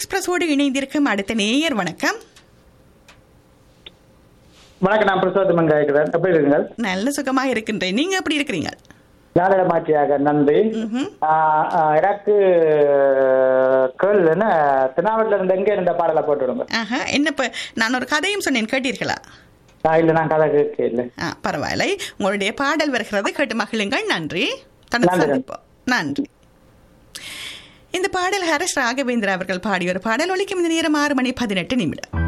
எக்ஸ்பிரஸோடு இணைந்திருக்கும் அடுத்த நேயர் வணக்கம் வணக்கம் நான் பிரசோத்தமன் காய்க்கிறேன் எப்படி இருக்குங்கள் நல்ல சுகமாக இருக்கின்றேன் நீங்க எப்படி இருக்கிறீங்க நாடகமாட்சியாக நன்றி ம்ஹும். ஆஹ், ஆஹ், எனக்கு கேள் என்ன திருநாவட்டில இருந்து எங்க இருந்த பாடலை போட்டு விடுங்க ஆஹா என்ன இப்ப நான் ஒரு கதையும் சொன்னேன் கேட்டீர்களா நான் இல்ல நான் கதை கேட்க இல்லை ஆ பரவாயில்லை உங்களுடைய பாடல் வருகிறது கேட்டு மகிழுங்கள் நன்றி தொடர்ந்து நன்றி. சந்திப்போம் நன்றி இந்த பாடல் ஹரஸ் ராகவேந்திரா அவர்கள் பாடிய ஒரு பாடல் ஒலிக்கும் இந்த நேரம் ஆறு மணி பதினெட்டு நிமிடம்